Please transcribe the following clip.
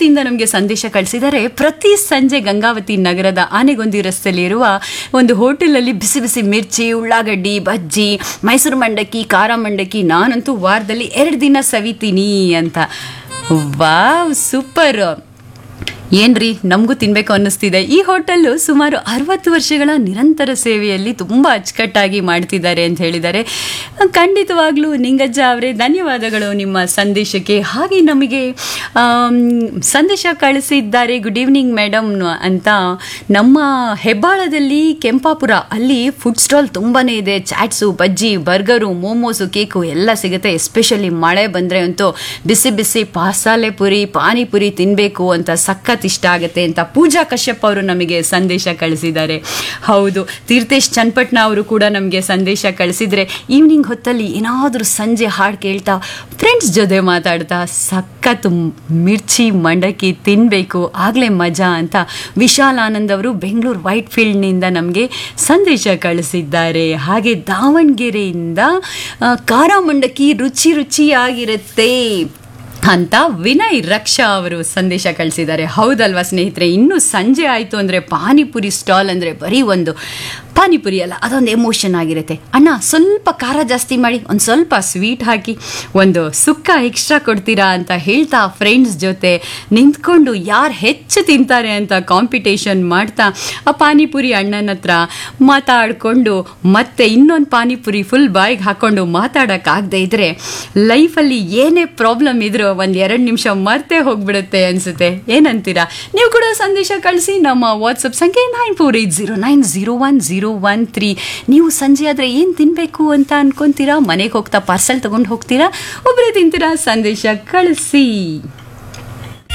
ಗಂಗಾವತಿಯಿಂದ ನಮಗೆ ಸಂದೇಶ ಕಳಿಸಿದ್ದಾರೆ ಪ್ರತಿ ಸಂಜೆ ಗಂಗಾವತಿ ನಗರದ ಆನೆಗೊಂದಿ ರಸ್ತೆಯಲ್ಲಿರುವ ಒಂದು ಹೋಟೆಲಲ್ಲಿ ಬಿಸಿ ಬಿಸಿ ಮಿರ್ಚಿ ಉಳ್ಳಾಗಡ್ಡಿ ಬಜ್ಜಿ ಮೈಸೂರು ಮಂಡಕ್ಕಿ ಖಾರ ಮಂಡಕ್ಕಿ ನಾನಂತೂ ವಾರದಲ್ಲಿ ಎರಡು ದಿನ ಸವಿತೀನಿ ಅಂತ ವಾವ್ ಸೂಪರ್ ಏನ್ರಿ ನಮಗೂ ತಿನ್ಬೇಕು ಅನ್ನಿಸ್ತಿದೆ ಈ ಹೋಟೆಲ್ಲು ಸುಮಾರು ಅರವತ್ತು ವರ್ಷಗಳ ನಿರಂತರ ಸೇವೆಯಲ್ಲಿ ತುಂಬ ಅಚ್ಚುಕಟ್ಟಾಗಿ ಮಾಡ್ತಿದ್ದಾರೆ ಅಂತ ಹೇಳಿದ್ದಾರೆ ಖಂಡಿತವಾಗ್ಲೂ ನಿಂಗಜ್ಜ ಅವರೇ ಧನ್ಯವಾದಗಳು ನಿಮ್ಮ ಸಂದೇಶಕ್ಕೆ ಹಾಗೆ ನಮಗೆ ಆಮ್, ಸಂದೇಶ ಕಳಿಸಿದ್ದಾರೆ ಗುಡ್ ಈವ್ನಿಂಗ್ ಮೇಡಮ್ ಅಂತ ನಮ್ಮ ಹೆಬ್ಬಾಳದಲ್ಲಿ ಕೆಂಪಾಪುರ ಅಲ್ಲಿ ಫುಡ್ ಸ್ಟಾಲ್ ತುಂಬಾ ಇದೆ ಚಾಟ್ಸು ಬಜ್ಜಿ ಬರ್ಗರು ಮೋಮೋಸು ಕೇಕು ಎಲ್ಲ ಸಿಗುತ್ತೆ ಎಸ್ಪೆಷಲಿ ಮಳೆ ಬಂದರೆ ಅಂತೂ ಬಿಸಿ ಬಿಸಿ ಪಾಸಾಲೆ ಪುರಿ ಪಾನಿಪುರಿ ತಿನ್ನಬೇಕು ಅಂತ ಸಖತ್ ಇಷ್ಟ ಆಗುತ್ತೆ ಅಂತ ಪೂಜಾ ಕಶ್ಯಪ್ ಅವರು ನಮಗೆ ಸಂದೇಶ ಕಳಿಸಿದ್ದಾರೆ ಹೌದು ತೀರ್ಥೇಶ್ ಚನ್ನಪಟ್ನ ಅವರು ಕೂಡ ನಮಗೆ ಸಂದೇಶ ಕಳಿಸಿದ್ರೆ ಈವ್ನಿಂಗ್ ಹೊತ್ತಲ್ಲಿ ಏನಾದರೂ ಸಂಜೆ ಹಾಡು ಕೇಳ್ತಾ ಫ್ರೆಂಡ್ಸ್ ಜೊತೆ ಮಾತಾಡ್ತಾ ಸಖತ್ ಮಿರ್ಚಿ ಮಂಡಕ್ಕಿ ತಿನ್ನಬೇಕು ಆಗಲೇ ಮಜಾ ಅಂತ ವಿಶಾಲ್ ಆನಂದ್ ಅವರು ಬೆಂಗಳೂರು ವೈಟ್ ಫೀಲ್ಡ್ನಿಂದ ನಮಗೆ ಸಂದೇಶ ಕಳಿಸಿದ್ದಾರೆ ಹಾಗೆ ದಾವಣಗೆರೆಯಿಂದ ಆ, ಖಾರ ಮಂಡಕ್ಕಿ ರುಚಿ ರುಚಿಯಾಗಿರುತ್ತೆ ಅಂತ ವಿನಯ್ ರಕ್ಷಾ ಅವರು ಸಂದೇಶ ಕಳಿಸಿದ್ದಾರೆ ಹೌದಲ್ವಾ ಸ್ನೇಹಿತರೆ ಇನ್ನು ಸಂಜೆ ಆಯಿತು ಅಂದರೆ ಪಾನಿಪುರಿ ಸ್ಟಾಲ್ ಅಂದರೆ ಬರೀ ಒಂದು ಪಾನಿಪುರಿ ಅಲ್ಲ ಅದೊಂದು ಎಮೋಷನ್ ಆಗಿರುತ್ತೆ ಅಣ್ಣ ಸ್ವಲ್ಪ ಖಾರ ಜಾಸ್ತಿ ಮಾಡಿ ಒಂದು ಸ್ವಲ್ಪ ಸ್ವೀಟ್ ಹಾಕಿ ಒಂದು ಸುಕ್ಕ ಎಕ್ಸ್ಟ್ರಾ ಕೊಡ್ತೀರಾ ಅಂತ ಹೇಳ್ತಾ ಫ್ರೆಂಡ್ಸ್ ಜೊತೆ ನಿಂತ್ಕೊಂಡು ಯಾರು ಹೆಚ್ಚು ತಿಂತಾರೆ ಅಂತ ಕಾಂಪಿಟೇಷನ್ ಮಾಡ್ತಾ ಆ ಪಾನಿಪುರಿ ಅಣ್ಣನ ಹತ್ರ ಮಾತಾಡಿಕೊಂಡು ಮತ್ತೆ ಇನ್ನೊಂದು ಪಾನಿಪುರಿ ಫುಲ್ ಬಾಯಿಗೆ ಹಾಕ್ಕೊಂಡು ಮಾತಾಡೋಕ್ಕಾಗದೇ ಇದ್ರೆ ಲೈಫಲ್ಲಿ ಏನೇ ಪ್ರಾಬ್ಲಮ್ ಇದ್ರೂ ಒಂದು ಎರಡು ನಿಮಿಷ ಮರ್ತೇ ಹೋಗ್ಬಿಡುತ್ತೆ ಅನಿಸುತ್ತೆ ಏನಂತೀರಾ ನೀವು ಕೂಡ ಸಂದೇಶ ಕಳಿಸಿ ನಮ್ಮ ವಾಟ್ಸಪ್ ಸಂಖ್ಯೆ nine four eight zero nine zero one zero one three ನೀವು ಸಂಜೆ ಆದರೆ ಏನು ತಿನ್ನಬೇಕು ಅಂತ ಅನ್ಕೊಂತೀರಾ ಮನೆಗೆ ಹೋಗ್ತಾ ಪಾರ್ಸೆಲ್ ತೊಗೊಂಡು ಹೋಗ್ತೀರಾ ಒಬ್ಬರೇ ತಿಂತೀರಾ ಸಂದೇಶ ಕಳಿಸಿ